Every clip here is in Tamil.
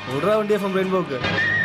விட்றா வண்டி எஃப்எம் ரெயின்போக்கு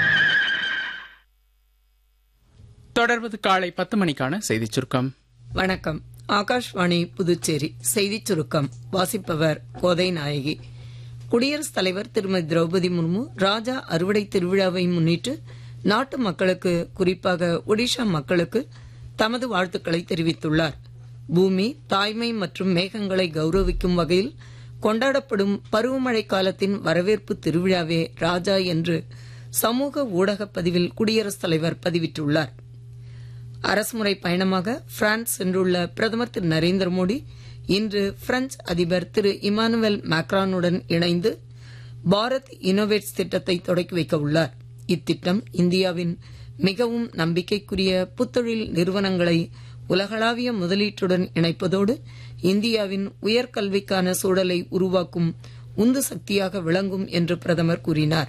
தொடர்வது காலை பத்து மணிக்கான செய்திச் சுருக்கம் வணக்கம் ஆகாஷ்வாணி புதுச்சேரி செய்திச் சுருக்கம் வாசிப்பவர் கோதை நாயகி குடியரசுத் தலைவர் திருமதி திரௌபதி முர்மு ராஜா அறுவடை திருவிழாவை முன்னிட்டு நாட்டு மக்களுக்கு குறிப்பாக ஒடிஷா மக்களுக்கு தமது வாழ்த்துக்களை தெரிவித்துள்ளார் பூமி தாய்மை மற்றும் மேகங்களை கௌரவிக்கும் வகையில் கொண்டாடப்படும் பருவமழை காலத்தின் வரவேற்பு திருவிழாவே ராஜா என்று சமூக ஊடகப் பதிவில் குடியரசுத் தலைவர் பதிவிட்டுள்ளார் அரசுமுறை பயணமாக பிரான்ஸ் சென்றுள்ள பிரதமர் திரு நரேந்திர மோடி இன்று பிரெஞ்சு அதிபர் திரு இமானுவேல் மேக்ரானுடன் இணைந்து பாரத் இன்னோவேட்ஸ் திட்டத்தை தொடக்கி வைக்க உள்ளார் இத்திட்டம் இந்தியாவின் மிகவும் நம்பிக்கைக்குரிய புத்தொழில் நிறுவனங்களை உலகளாவிய முதலீட்டுடன் இணைப்பதோடு இந்தியாவின் உயர்கல்விக்கான சூழலை உருவாக்கும் உந்து சக்தியாக விளங்கும் என்று பிரதமர் கூறினார்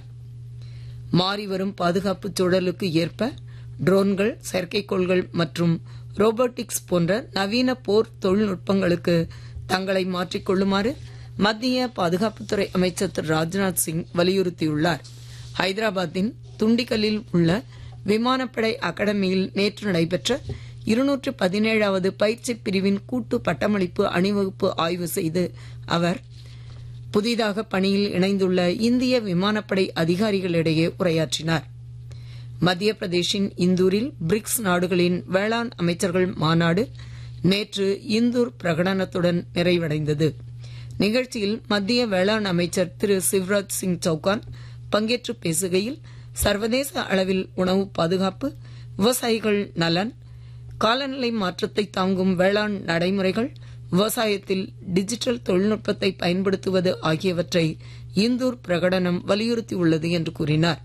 மாறிவரும் பாதுகாப்பு சூழலுக்கு ஏற்ப ட்ரோன்கள் செயற்கைக்கோள்கள் மற்றும் ரோபோட்டிக்ஸ் போன்ற நவீன போர் தொழில்நுட்பங்களுக்கு தங்களை மாற்றிக்கொள்ளுமாறு மத்திய பாதுகாப்புத்துறை அமைச்சர் திரு ராஜ்நாத் சிங் வலியுறுத்தியுள்ளார் ஹைதராபாத்தின் துண்டிகலில் உள்ள விமானப்படை அகாடமியில் நேற்று நடைபெற்ற இருநூற்று பதினேழாவது பயிற்சி பிரிவின் கூட்டு பட்டமளிப்பு அணிவகுப்பு ஆய்வு செய்து அவர் புதிதாக பணியில் இணைந்துள்ள இந்திய விமானப்படை அதிகாரிகளிடையே உரையாற்றினார் மத்திய பிரதேஷின் இந்தூரில் பிரிக்ஸ் நாடுகளின் வேளாண் அமைச்சர்கள் மாநாடு நேற்று இந்தூர் பிரகடனத்துடன் நிறைவடைந்தது நிகழ்ச்சியில் மத்திய வேளாண் அமைச்சர் திரு சிவராஜ் சிங் சௌகான் பங்கேற்று பேசுகையில் சர்வதேச அளவில் உணவு பாதுகாப்பு விவசாயிகள் நலன் காலநிலை மாற்றத்தை தாங்கும் வேளாண் நடைமுறைகள் விவசாயத்தில் டிஜிட்டல் தொழில்நுட்பத்தை பயன்படுத்துவது ஆகியவற்றை இந்தூர் பிரகடனம் வலியுறுத்தியுள்ளது என்று கூறினார்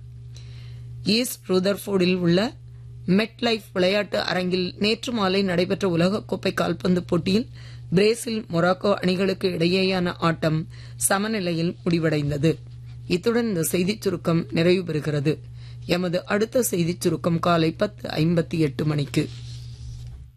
ஈஸ்ட் ரூதர்ஃபோர்டில் உள்ள மெட் லைஃப் விளையாட்டு அரங்கில் நேற்று மாலை நடைபெற்ற உலகக்கோப்பை கால்பந்து போட்டியில் பிரேசில் மொராக்கோ அணிகளுக்கு இடையேயான ஆட்டம் சமநிலையில் முடிவடைந்தது இத்துடன் இந்த செய்திச் சுருக்கம் நிறைவு பெறுகிறது எமது அடுத்த செய்திச் சுருக்கம் காலை பத்து ஐம்பத்தி எட்டு மணிக்கு